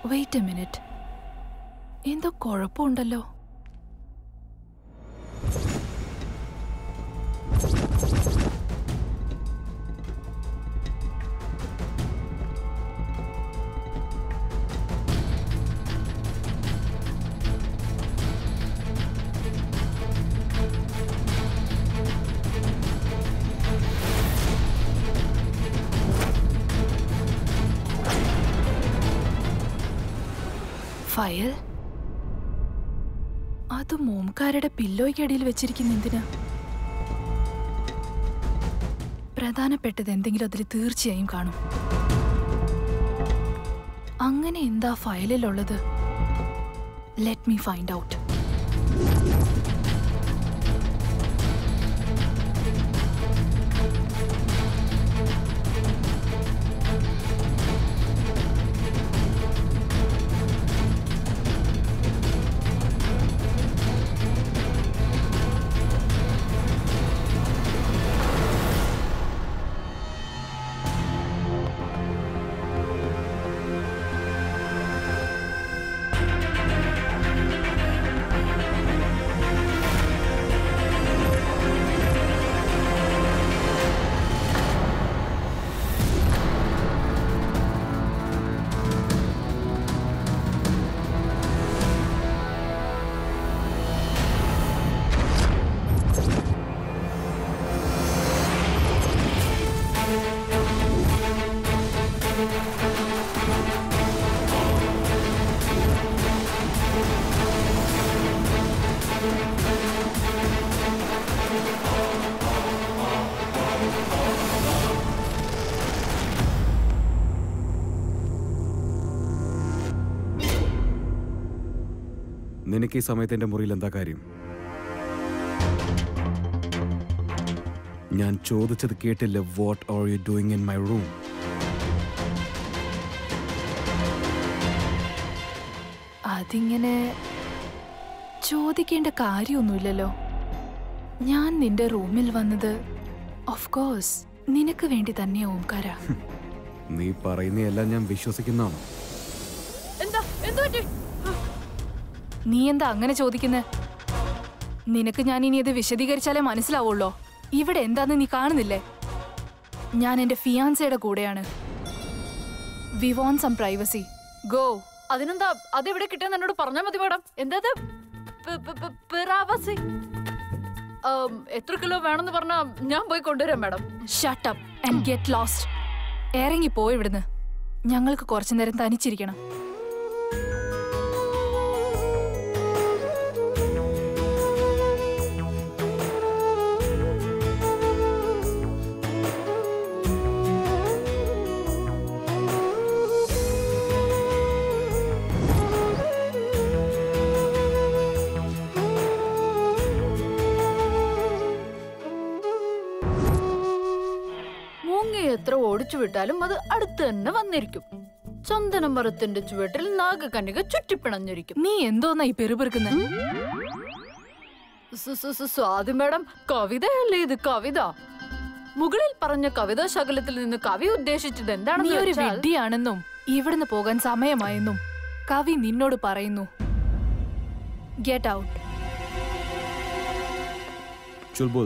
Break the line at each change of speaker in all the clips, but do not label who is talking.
Wait A minute എന്തോ കുഴപ്പമുണ്ടല്ലോ file അത് മോംകാരുടെ പില്ലോയ്ക്കടിയിൽ വെച്ചിരിക്കുന്ന എന്തിനാ പ്രധാനപ്പെട്ടത് എന്തെങ്കിലും അതിൽ തീർച്ചയായും കാണും അങ്ങനെ എന്താ ഫയലിലുള്ളത് ലെറ്റ് മീ ഫൈൻഡ് ഔട്ട്
നിനക്ക് ഈ സമയത്ത് എന്റെ മുറിയിൽ എന്താ കാര്യം ഞാൻ ചോദിച്ചത് കേട്ടില്ല what are you doing in my room
അതിങ്ങനെ ചോദിക്കേണ്ട കാര്യമൊന്നുമില്ലല്ലോ ഞാൻ നിന്റെ റൂമിൽ വന്നത് ഓഫ് കോഴ്സ് നിനക്ക് വേണ്ടി തന്നെയാ ഓംകാര
നീ പറയുന്നതെല്ലാം ഞാൻ വിശ്വസിക്കുന്നതാണ്
എന്താ എന്തു പറ്റി നീ എന്താ അങ്ങനെ ചോദിക്കുന്നേ നിനക്ക് ഞാൻ ഇനി ഇത് വിശദീകരിച്ചാലേ മനസ്സിലാവുള്ളോ ഇവിടെ എന്താന്ന് നീ കാണുന്നില്ലേ ഞാൻ എന്റെ ഫിയാൻസയുടെ കൂടെയാണ് we want some privacy go
അതിനെന്താ അതെവിടെ കിട്ടിയെന്ന് എന്നോട് പറഞ്ഞാൽ മതി മാഡം എന്താ ഇത്? പ്- പ്- പ്- പിറാവസി ആം, എത്ര കിലോ വേണമെന്ന് പറഞ്ഞാ ഞാൻ പോയി കൊണ്ടുവരാം madam
shut up and get lost ഇറങ്ങി പോ ഇവിടുന്ന് ഞങ്ങൾക്ക് കുറച്ചു നേരം തനിച്ചിരിക്കണം
മൂങ്ങ എത്ര ഓടിച്ചു വിട്ടാലും അത് അടുത്ത് തന്നെ വന്നിരിക്കും ചന്ദന മരത്തിന്റെ ചുവട്ടിൽ നാഗകന്യക ചുറ്റിപ്പിണഞ്ഞിരിക്കും
നീ എന്തോന്നാ ഈ പെറുപെറുക്കുന്നത്
സു- സു- സു- സ്വാതി മാഡം കവിതയല്ലേ ഇത് കവിത മുകളിൽ പറഞ്ഞ കവിതാ ശകലത്തിൽ നിന്ന് കവി ഉദ്ദേശിച്ചത്
നീ
എന്താണെന്ന്
ഒരു
വെച്ചാൽ
വിഡ്ഢിയാണെന്നും ഇവിടുന്ന് പോകാൻ സമയമായെന്നും കവി നിന്നോട് പറയുന്നു ഗെറ്റ് ഔട്ട്
ചുൽബുൽ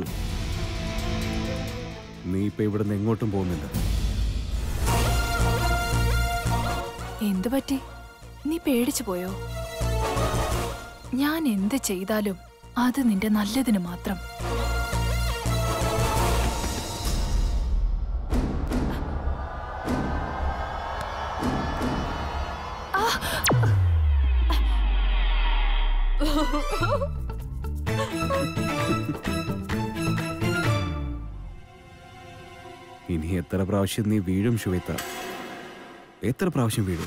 നീ ഇപ്പൊ ഇവിടുന്ന് എങ്ങോട്ടും പോകുന്നില്ല
എന്തു പറ്റി നീ പേടിച്ചു പോയോ ഞാൻ എന്ത് ചെയ്താലും അത് നിന്റെ നല്ലതിന് മാത്രം
ഇനി എത്ര പ്രാവശ്യം നീ വീഴും ശ്വേത എത്ര പ്രാവശ്യം വീഴും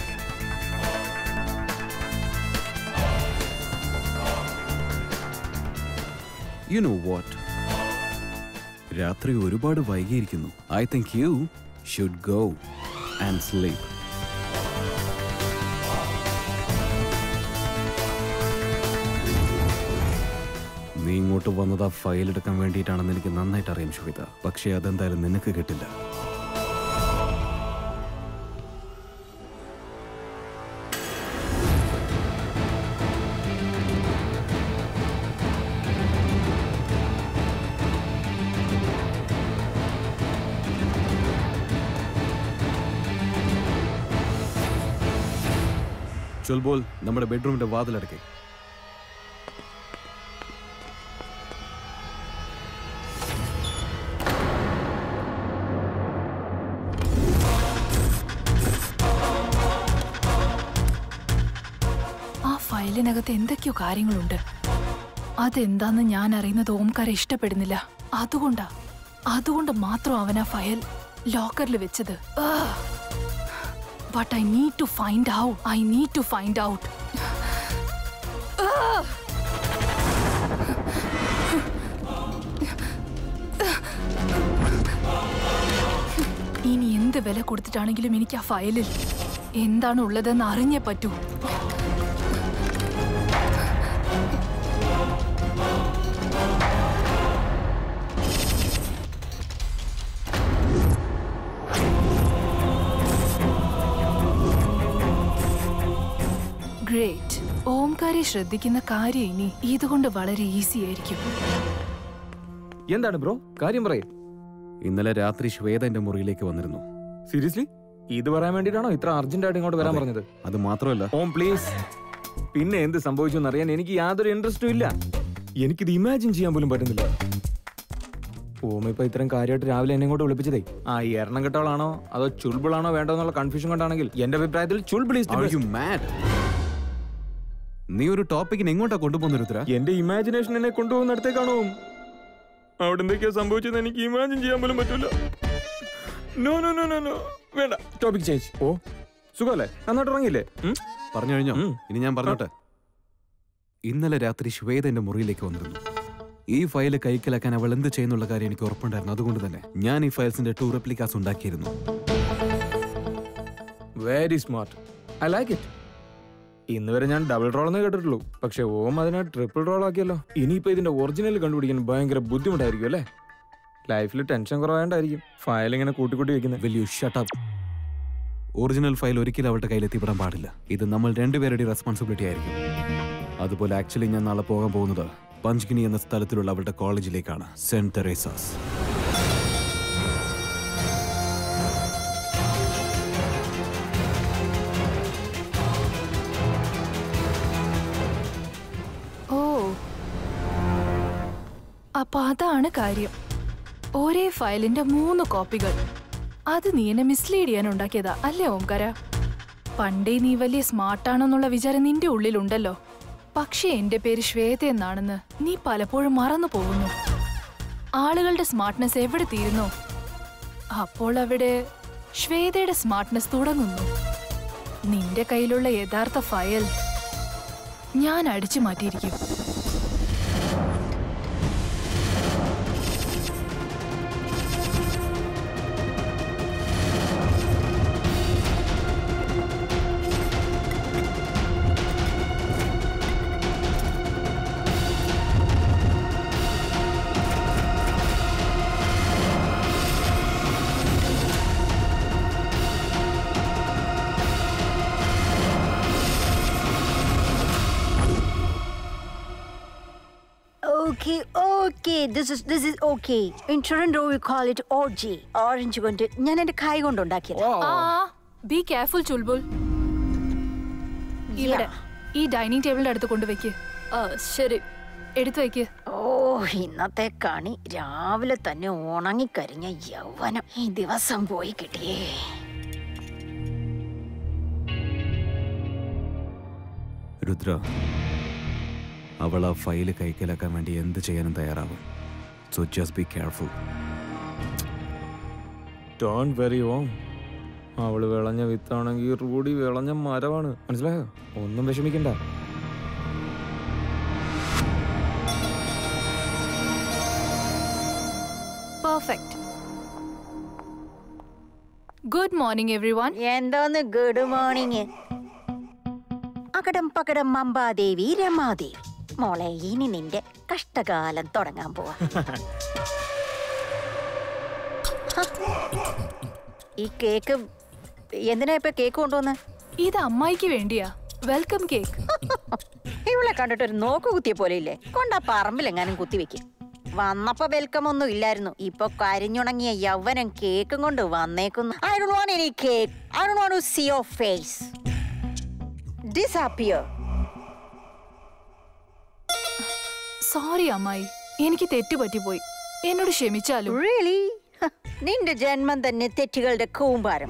യു നോ വാട്ട് രാത്രി ഒരുപാട് വൈകിയിരിക്കുന്നു I think you should go and sleep നീ ഇങ്ങോട്ട് വന്നത് ആ ഫയൽ എടുക്കാൻ വേണ്ടിയിട്ടാണെന്ന് എനിക്ക് നന്നായിട്ട് അറിയാം ശ്വേത പക്ഷേ അതെന്തായാലും നിനക്ക് കിട്ടില്ല ചുൽബോൾ നമ്മുടെ ബെഡ്റൂമിന്റെ വാതിലടക്കേ
ആ ഫയലിനകത്ത് എന്തൊക്കെയോ കാര്യങ്ങളുണ്ട് അതെന്താന്ന് ഞാൻ അറിയുന്നത് ഓംകാര ഇഷ്ടപ്പെടുന്നില്ല അതുകൊണ്ടാ അതുകൊണ്ട് മാത്രം അവൻ ആ ഫയൽ ലോക്കറിൽ വെച്ചത് but I need to find out I need to find out ഇനി എന്ത് വില കൊടുത്തിട്ടാണെങ്കിലും എനിക്ക് ആ ഫയലിൽ എന്താണ് ഉള്ളതെന്ന് അറിഞ്ഞേ പറ്റൂ ഗ്രേറ്റ് ഓംകാരെ ശ്രദ്ധിക്കുന്ന കാര്യം ഇനി ഇതുകൊണ്ട് വളരെ ഈസി ആയിരിക്കും
എന്താണ് ബ്രോ കാര്യം പറയേ
ഇന്നലെ രാത്രി ശ്വേത എന്റെ മുറിയിലേക്ക് വന്നിരുന്നു
സീരിയസ്ലി ഇത് പറയാൻ വേണ്ടിട്ടാണോ ഇത്ര അർജന്റ് ആയിട്ട് ഇങ്ങോട്ട് വരാൻ
അതെ.
പറഞ്ഞത്
അത് മാത്രമല്ല
ഓം പ്ലീസ് പിന്നെ എന്ത് സംഭവിച്ചു എന്നറിയാൻ എനിക്ക് യാതൊരു ഇൻട്രസ്റ്റും ഇല്ല എനിക്കിത് ഇമാജിൻ ചെയ്യാൻ പോലും പറ്റുന്നില്ല ഓമ ഇപ്പൊ ഇത്രയും കാര്യമായിട്ട് രാവിലെ എന്നെ ഇങ്ങോട്ട് വിളിപ്പിച്ചതേ ആ ഈ എണ്ണം കെട്ടവളാണോ അതോ ചുൾബിളാണോ വേണ്ടോന്നുള്ള കൺഫ്യൂഷൻ കൊണ്ടാണെങ്കിൽ എന്റെ അഭിപ്രായത്തിൽ ചുൾബിൾ is the
Are
best.
you mad? നീ ഒരു ടോപ്പിക്കിന് എങ്ങോട്ടാ കൊണ്ടുപോകുന്ന രുദ്ര
എന്റെ ഇമാജിനേഷൻ എന്നെ കൊണ്ടുപോകുന്നിടത്തേക്കാണോ അവിടെ എന്തൊക്കെയാ സംഭവിച്ചത് എനിക്ക് ഇമാജിൻ ചെയ്യാൻ പോലും പറ്റൂല no no no no no വേണ്ട ടോപ്പിക് ചേഞ്ച് ഓ സുഖമല്ലേ നന്നായിട്ട് ഉറങ്ങിയില്ലേ ഉം?
പറഞ്ഞു കഴിഞ്ഞോ
ഉം.
ഇനി ഞാൻ പറഞ്ഞോട്ടെ ഇന്നലെ രാത്രി ശ്വേത എന്റെ മുറിയിലേക്ക് വന്നിരുന്നു ഈ ഫയൽ കൈക്കലാക്കാൻ അവൾ എന്ത് ചെയ്യുന്നുള്ള കാര്യം എനിക്ക് ഉറപ്പുണ്ടായിരുന്നു അതുകൊണ്ട് തന്നെ ഞാൻ ഈ ഫയൽസിന്റെ ടു റെപ്ലിക്കാസ് ഉണ്ടാക്കിയിരുന്നു
very smart I like it ഇന്ന് വരെ ഞാൻ ഡബിൾ റോൾ എന്നേ കേട്ടിട്ടുള്ളൂ പക്ഷെ ഓം അതിനെ ട്രിപ്പിൾ റോൾ ആക്കിയല്ലോ ഇനിയിപ്പോ ഇതിന്റെ ഒറിജിനൽ കണ്ടുപിടിക്കാൻ ഭയങ്കര ബുദ്ധിമുട്ടായിരിക്കും അല്ലേ ലൈഫിൽ ടെൻഷൻ കുറവായോണ്ടായിരിക്കും ഫയൽ ഇങ്ങനെ കൂട്ടിക്കൂട്ടി വെക്കുന്നത്
will you shut up original file ഒരിക്കലും അവളുടെ കയ്യിൽ എത്തിപ്പെടാൻ പാടില്ല ഇത് നമ്മൾ രണ്ടുപേരുടെ റെസ്പോൺസിബിലിറ്റി ആയിരിക്കും അതുപോലെ ആക്ച്വലി ഞാൻ നാളെ പോകാൻ പോകുന്നത് പഞ്ച്ഗിനി എന്ന സ്ഥലത്തിലുള്ള അവളുടെ കോളേജിലേക്കാണ് സെന്റ് തെരേസാസ്
ഓ അപ്പൊ അതാണ് കാര്യം ഒരേ ഫയലിന്റെ മൂന്ന് കോപ്പികൾ അത് നീ എന്നെ മിസ്ലീഡ് ചെയ്യാൻ ഉണ്ടാക്കിയതാ അല്ലേ ഓംകാര പണ്ടേ നീ വലിയ സ്മാർട്ടാണെന്നുള്ള വിചാരം നിന്റെ ഉള്ളിലുണ്ടല്ലോ പക്ഷേ എന്റെ പേര് ശ്വേത എന്നാണെന്ന് നീ പലപ്പോഴും മറന്നു പോകുന്നു ആളുകളുടെ സ്മാർട്ട്നെസ് എവിടെ തീരുന്നു അപ്പോൾ അവിടെ ശ്വേതയുടെ സ്മാർട്ട്നെസ് തുടങ്ങുന്നു നിന്റെ കയ്യിലുള്ള യഥാർത്ഥ ഫയൽ ഞാൻ അടിച്ചു മാറ്റിയിരിക്കും
Okay, okay. This is this is okay. In Toronto we call it OG. Orange കൊണ്ട് ഞാൻ എന്റെ കൈ കൊണ്ട് ഉണ്ടാക്കിയത്
ആ ബി കെയർഫുൾ ചുൽബുൽ ഇവിടെ ഈ ഡൈനിങ് ടേബിളിന്റെ അടുത്ത് കൊണ്ടുവയ്ക്ക്
ആ, ശരി
എടുത്തു വയ്ക്ക്
ഓ ഇന്നത്തെ കണി രാവിലെ തന്നെ ഉണങ്ങിക്കരിഞ്ഞ യൗവനം ഈ ദിവസം പോയി കിട്ടിയേ
രുദ്ര അവൾ ആ ഫയല് കൈക്കലാക്കാൻ വേണ്ടി എന്ത് ചെയ്യാനും തയ്യാറാവും so just be careful
don't worry ഓം അവള് വിളഞ്ഞ വിത്താണെങ്കിൽ റൂഡി വിളഞ്ഞ മരമാണ് മനസ്സിലായോ ഒന്നും വിഷമിക്കണ്ട
perfect good morning everyone
എന്തോന്ന് ഗുഡ് മോർണിംഗ് അകടം പകടം മമ്പാദേവി രമാദേവി മോളെ ഇനി നിന്റെ കഷ്ടകാലം തുടങ്ങാൻ പോവാ ഈ കേക്ക് എന്തിനാ ഇപ്പൊ കേക്ക് കൊണ്ടുവന്ന്
ഇത് അമ്മായിക്ക് വേണ്ടിയാ വെൽക്കം കേക്ക്
ഇവളെ കണ്ടിട്ട് ഒരു നോക്ക് കുത്തിയ പോലെ ഇല്ലേ കൊണ്ടാ പറമ്പിലെങ്ങാനും കുത്തിവെക്കും വന്നപ്പോ വെൽക്കം ഒന്നും ഇല്ലായിരുന്നു ഇപ്പൊ കരിഞ്ഞുണങ്ങിയ യൗവനം കേക്കും കൊണ്ട് വന്നേക്കുന്നു I don't want any cake I don't want to see your face disappear.
Sorry അമ്മായി എനിക്ക് തെറ്റുപറ്റിപ്പോയി എന്നോട് ക്ഷമിച്ചാലും
Really? ഹ, നിന്റെ ജന്മം തന്നെ തെറ്റുകളുടെ കൂമ്പാരം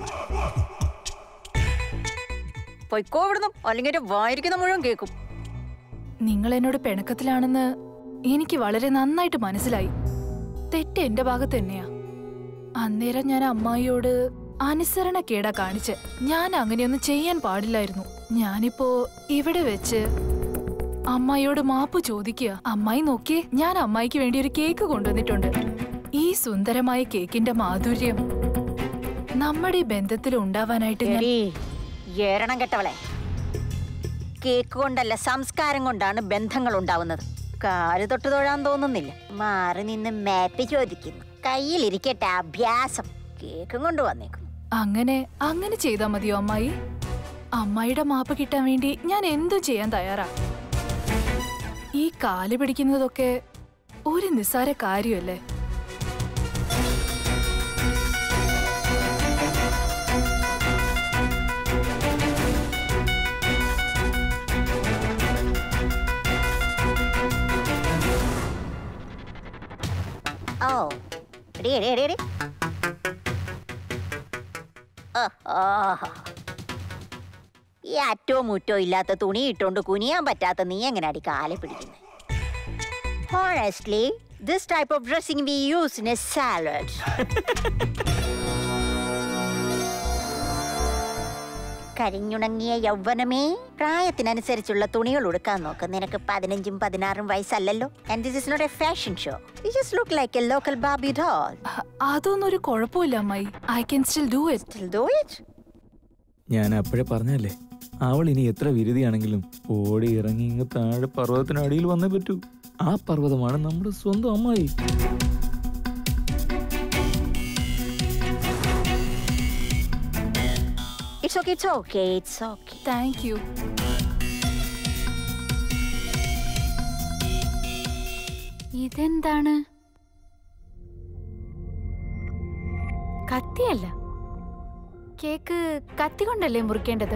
പൊയ്ക്കോ ഇവിടുന്ന് അല്ലെങ്കിൽ എന്റെ വായിരിക്കുന്ന മുഴുവൻ കേൾക്കും
നിങ്ങൾ എന്നോട് പിണക്കത്തിലാണെന്ന് എനിക്ക് വളരെ നന്നായിട്ട് മനസ്സിലായി തെറ്റ് എന്റെ ഭാഗത്ത് തന്നെയാ അന്നേരം ഞാൻ അമ്മായിയോട് അനുസരണക്കേടാ കാണിച്ച് ഞാൻ അങ്ങനെയൊന്നും ചെയ്യാൻ പാടില്ലായിരുന്നു ഞാനിപ്പോ ഇവിടെ വെച്ച് അമ്മായിയോട് മാപ്പ് ചോദിക്കുക അമ്മായി നോക്കിയേ ഞാൻ അമ്മായിക്ക് വേണ്ടി ഒരു കേക്ക് കൊണ്ടുവന്നിട്ടുണ്ട് ഈ സുന്ദരമായ കേക്കിന്റെ മാധുര്യം നമ്മുടെ ഈ ബന്ധത്തിൽ ഉണ്ടാവാനായിട്ട് ഞാൻ
എടീ, ഏരണം കെട്ടവളെ കേക്ക് കൊണ്ടല്ല സംസ്കാരം കൊണ്ടാണ് ബന്ധങ്ങൾ ഉണ്ടാവുന്നത് കാല് തൊട്ട് തൊഴാൻ തോന്നുന്നില്ല മാറി നിന്ന് മാപ്പ് ചോദിക്കുന്നു കയ്യിലിരിക്കട്ടെ അഭ്യാസം കേക്കും കൊണ്ട് വന്നേക്കുന്നു
അങ്ങനെ അങ്ങനെ ചെയ്താൽ മതിയോ അമ്മായി അമ്മായിയുടെ മാപ്പ് കിട്ടാൻ വേണ്ടി ഞാൻ എന്തും ചെയ്യാൻ തയ്യാറാ ഈ കാല് പിടിക്കുന്നതൊക്കെ ഒരു നിസ്സാര കാര്യമല്ലേ
ഓ എടി എടി എടി എടി ഓ, ഓഹോ. ഈ അറ്റോ മുറ്റോ ഇല്ലാത്ത തുണി ഇട്ടോണ്ട് കുനിയാൻ പറ്റാത്ത നീ എങ്ങനെ അടി കാലെ പിടിക്കുന്നത് honestly this type of dressing we use in a salad കരിഞ്ഞുണങ്ങിയ യൗവനമേ പ്രായത്തിനനുസരിച്ചുള്ള തുണികൾ ഉടുക്കാൻ നോക്ക് നിനക്ക് പതിനഞ്ചും പതിനാറും വയസ്സല്ലല്ലോ and this is not a fashion show you just look like a local ബാബി ഡോൾ
അ- അതൊന്നും ഒരു കുഴപ്പമില്ല അമ്മായി I can still do it
Still do it?
ഞാൻ അപ്പോഴേ പറഞ്ഞല്ലേ അവൾ ഇനി എത്ര വിരുതിയാണെങ്കിലും ഓടി ഇറങ്ങി ഇങ്ങ് താഴെ പർവ്വതത്തിനടിയിൽ വന്നേ പറ്റൂ ആ പർവ്വതമാണ് നമ്മുടെ സ്വന്തം അമ്മായി
It's okay, it's okay, it's okay.
Thank you
ഇതെന്താണ് കത്തിയല്ല കേക്ക് കത്തി കൊണ്ടല്ലേ മുറിക്കേണ്ടത്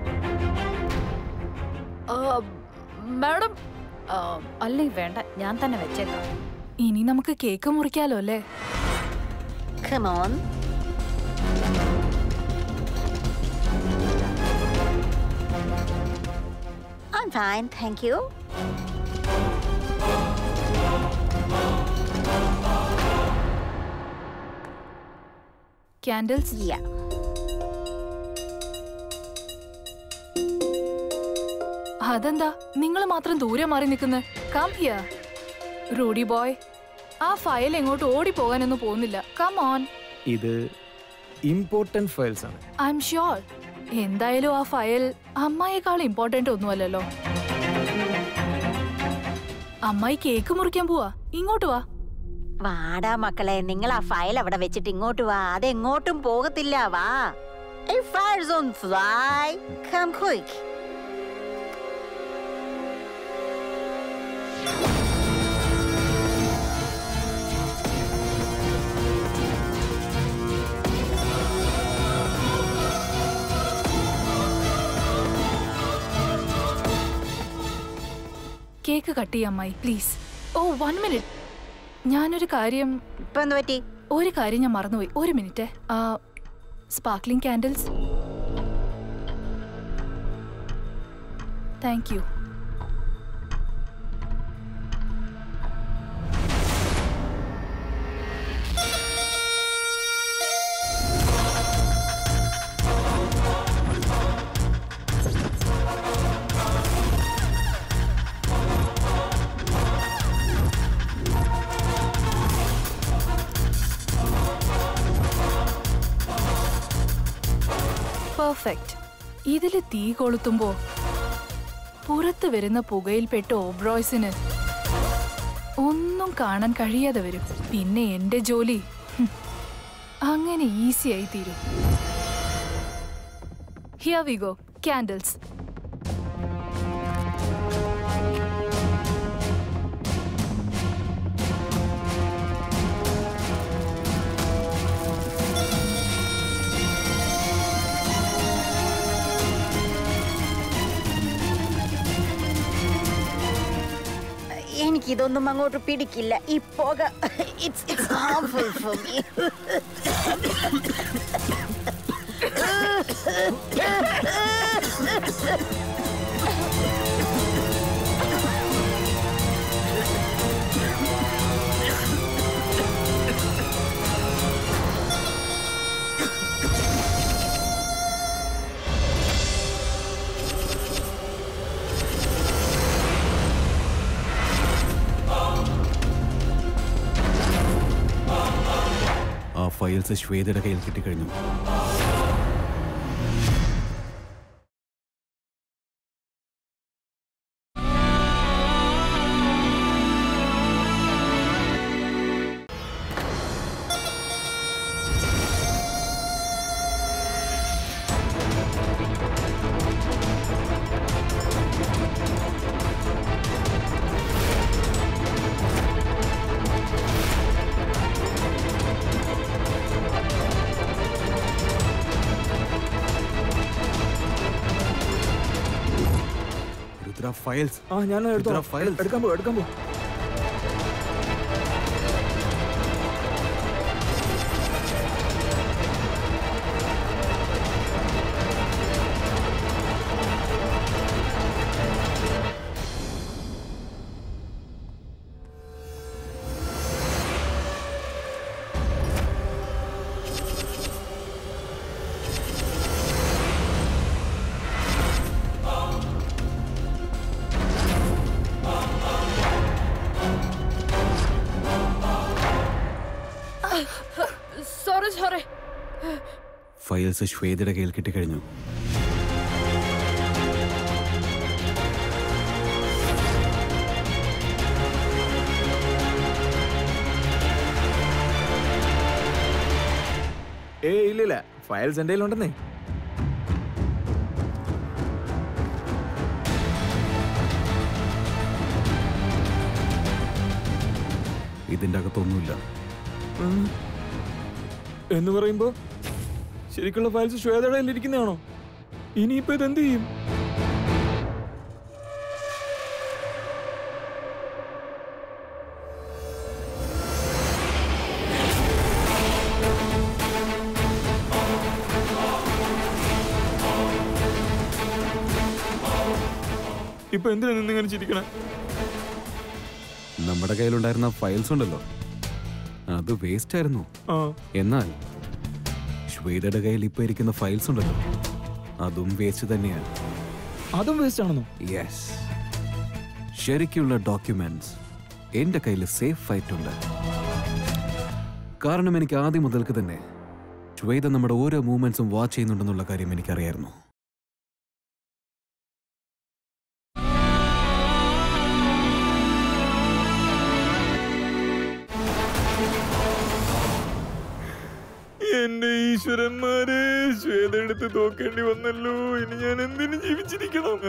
മാഡം അല്ലെങ്കിൽ വേണ്ട ഞാൻ തന്നെ വെച്ചേക്കാം
ഇനി നമുക്ക് കേക്ക് മുറിക്കാലോ അല്ലേ
Come on. I'm fine, thank you.
Candles
Yeah.
അതെന്താ നിങ്ങൾ മാത്രം ദൂരെ മാറി നിൽക്കുന്നത് കം ഹിയർ റൂഡി ബോയ് ആ ഫയൽ എങ്ങോട്ട് ഓടിപ്പോകാനൊന്നും പോകുന്നില്ല കം ഓൺ
ഇത് ഇമ്പോർട്ടന്റ് ഫയൽസ് ആണ്
ഐ എം ഷ്യോർ എന്തായാലും ആ ഫയൽ അമ്മായേക്കാൾ ഇമ്പോർട്ടന്റ് ഒന്നുമല്ലല്ലോ അമ്മായി കേക്ക് മുറിക്കാൻ പോവാ ഇങ്ങോട്ട് വാ
വാടാ മക്കളെ നിങ്ങൾ ആ ഫയൽ അവിടെ വെച്ചിട്ട് ഇങ്ങോട്ട് വാ അത് എങ്ങോട്ടും പോകത്തില്ല വാ Hey, fire zone fly. Come quick.
Cake cut ചെയ്യാം അമ്മായി പ്ലീസ് ഓ വൺ മിനിറ്റ് ഞാനൊരു കാര്യം
ഇപ്പൊ എന്ത് പറ്റി
ഒരു കാര്യം ഞാൻ മറന്നുപോയി ഒരു minute sparkling candles thank you perfect ഇതിൽ തീ കൊളുത്തുമ്പോ പുറത്ത് വരുന്ന പുകയിൽപ്പെട്ട ഓബ്രോയ്സിന് ഒന്നും കാണാൻ കഴിയാതെ വരും പിന്നെ എന്റെ ജോലി ഹും, അങ്ങനെ ഈസി ആയി തീരും ഹിയർ വി ഗോ ക്യാൻഡിൽസ്
എനിക്കിതൊന്നും അങ്ങോട്ട് പിടിക്കില്ല ഈ പുക it's it's harmful for me.
ആ ഫയൽസ് ശ്വേതയുടെ കയ്യിൽ കിട്ടിക്കഴിഞ്ഞു രുദ്ര ഫയൽസ്
ആ ഞാൻ എടുത്തോ
രുദ്ര, files.
എടുക്കാൻ പോ എടുക്കാൻ പോ
സോറി സോറി
ഫയൽസ് ശ്വേതയുടെ കയ്യിൽ കിട്ടിക്കഴിഞ്ഞു
ഏ ഇല്ലില്ല ഫയൽസ് എൻ്റെ ഉണ്ടെന്നേ
ഇതിന്റെ അകത്തൊന്നുമില്ല
എന്ന് പറയുമ്പോ ശരിക്കുള്ള ഫയൽസ് ശ്വേതയുടെ കയ്യിൽ ഇരിക്കുന്നതാണോ ഇനിയിപ്പോ ഇത് എന്ത് ചെയ്യും ഇപ്പൊ എന്തിനാ നിന്നിങ്ങനെ ചിരിക്കണേ
നമ്മുടെ കയ്യിലുണ്ടായിരുന്ന ഫയൽസ് ഉണ്ടല്ലോ അത് വേസ്റ്റ് ആയിരുന്നു
ആ
എന്നാൽ ശ്വേതയുടെ കയ്യിൽ ഇപ്പൊ ഇരിക്കുന്ന ഫയൽസ് ഉണ്ടല്ലോ അതും വേസ്റ്റ് തന്നെയാണ്
അതും വേസ്റ്റ് ആണെന്നോ
യെസ് ശരിക്കുള്ള ഡോക്യുമെന്റ്സ് എന്റെ കയ്യിൽ സേഫ് ആയിട്ടുണ്ട് കാരണം എനിക്ക് ആദ്യം മുതൽക്ക് തന്നെ ശ്വേത നമ്മുടെ ഓരോ മൂവ്മെന്റ്സും വാച്ച് ചെയ്യുന്നുണ്ടെന്നുള്ള കാര്യം എനിക്കറിയായിരുന്നു
എന്റെ ഈശ്വരന്മാരെ ശ്വേത എടുത്ത് തോക്കേണ്ടി വന്നല്ലോ ഇനി ഞാൻ എന്തിനു ജീവിച്ചിരിക്കണം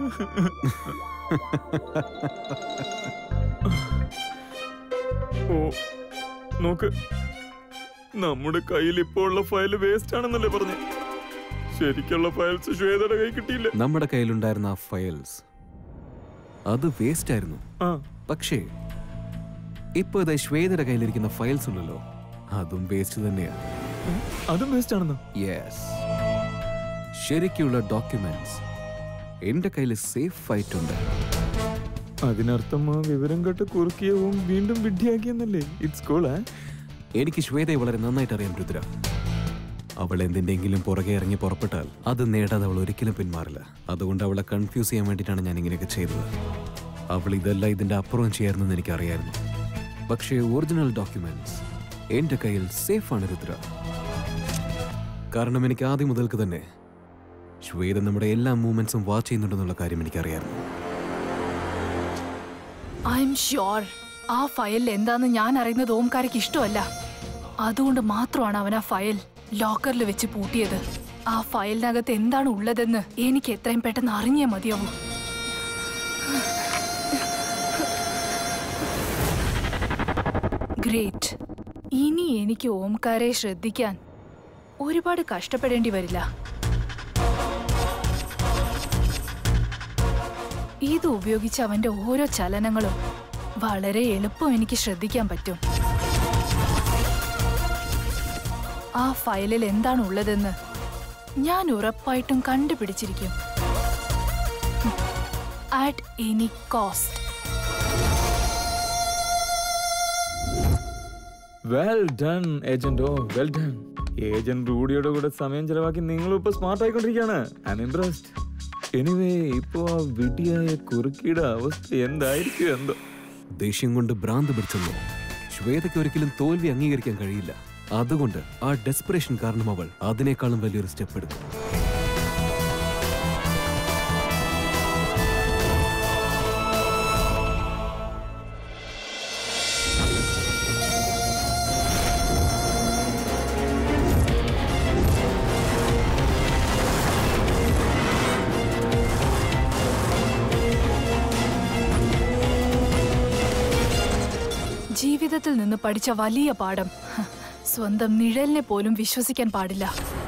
ഓ നോക്ക് നമ്മുടെ കയ്യിൽ ഇപ്പോൾ ഉള്ള ഫയൽ വേസ്റ്റ് ആണെന്നല്ലേ പറഞ്ഞേ ശരിക്കുള്ള ഫയൽസ് ശ്വേതയുടെ കൈ കിട്ടിയില്ല
നമ്മുടെ കയ്യിലുണ്ടായിരുന്ന ആ ഫയൽസ് അത് വേസ്റ്റ് ആയിരുന്നു
ആ
പക്ഷേ ഇപ്പൊ ഇത് ശ്വേതയുടെ കയ്യിലിരിക്കുന്ന ഫയൽസ് ഉണ്ടല്ലോ അതും വേസ്റ്റ് തന്നെയാണ്
അതും വേസ്റ്റ് ആണെന്നോ
യെസ് ശരിക്കുള്ള ഡോക്യുമെന്റ്സ് എന്റെ കയ്യിൽ സേഫ് ആയിട്ടുണ്ട്
അതിനർത്ഥം ആ വിവരം കേട്ട് കുറുക്കിയവും വീണ്ടും വിഡ്ഢിയാക്കിയെന്നല്ലേ ഇറ്റ്സ് കോൾ
എനിക്ക് ശ്വേതയെ വളരെ നന്നായിട്ട് അറിയാം രുദ്ര അവൾ എന്തിന്റെങ്കിലും പുറകെ ഇറങ്ങി പുറപ്പെട്ടാൽ അത് നേടാതെ അവൾ ഒരിക്കലും പിന്മാറില്ല അതുകൊണ്ട് അവളെ കൺഫ്യൂസ് ചെയ്യാൻ വേണ്ടിയിട്ടാണ് ഞാൻ ഇങ്ങനെയൊക്കെ ചെയ്തത് അവൾ ഇതെല്ലാം ഇതിന്റെ അപ്പുറം ചെയ്യാറുന്നെന്ന് എനിക്കറിയായിരുന്നു പക്ഷേ ഒറിജിനൽ ഡോക്യുമെന്റ്സ് എന്റെ കയ്യിൽ സേഫാണ് രുദ്ര കാരണം എനിക്ക് ആദ്യം മുതൽക്ക് തന്നെ ശ്വേത നമ്മുടെ എല്ലാ മൂവ്മെന്റ്സും വാച്ച് ചെയ്യുന്നുണ്ടെന്നുള്ള കാര്യം എനിക്കറിയായിരുന്നു
ഐ എം ഷ്യോർ ആ ഫയലിൽ എന്താന്ന് ഞാൻ അറിയുന്നത് ഓംകാരയ്ക്ക് ഇഷ്ടമല്ല അതുകൊണ്ട് മാത്രമാണ് അവൻ ആ ഫയൽ ലോക്കറിൽ വെച്ച് പൂട്ടിയത് ആ ഫയലിനകത്ത് എന്താണ് ഉള്ളതെന്ന് എനിക്ക് എത്രയും പെട്ടെന്ന് അറിഞ്ഞേ മതിയാവൂ ഗ്രേറ്റ് ഇനി എനിക്ക് ഓംകാരെ ശ്രദ്ധിക്കാൻ ഒരുപാട് കഷ്ടപ്പെടേണ്ടി വരില്ല ഇത് ഉപയോഗിച്ച് അവന്റെ ഓരോ ചലനങ്ങളും വളരെ എളുപ്പം എനിക്ക് ശ്രദ്ധിക്കാൻ പറ്റും ആ ഫയലിൽ എന്താണ് ഉള്ളതെന്ന് ഞാൻ ഉറപ്പായിട്ടും കണ്ടുപിടിച്ചിരിക്കും at any cost
well done agent oh well done agent റൂഡിയുടെ കൂടെ സമയം ചെലവാക്കി നിങ്ങൾ ഇപ്പൊ സ്മാർട്ട് ആയിക്കൊണ്ടിരിക്കുകയാണ് ഐ എം ഇംപ്രസ്ഡ് എനിവേ ഇപ്പോ ആ വിടിയായ കുറുക്കിയുടെ അവസ്ഥ എന്തായിരിക്കും എന്തോ
ദേഷ്യം കൊണ്ട് ഭ്രാന്ത് പിടിച്ചെന്നോ ശ്വേതയ്ക്ക് ഒരിക്കലും തോൽവി അംഗീകരിക്കാൻ കഴിയില്ല അതുകൊണ്ട് ആ ഡെസ്പിറേഷൻ കാരണം അവൾ അതിനേക്കാളും വലിയൊരു സ്റ്റെപ്പ് എടുക്കും
ജീവിതത്തിൽ നിന്ന് പഠിച്ച വലിയ പാഠം ഹ, സ്വന്തം നിഴലിനെ പോലും വിശ്വസിക്കാൻ പാടില്ല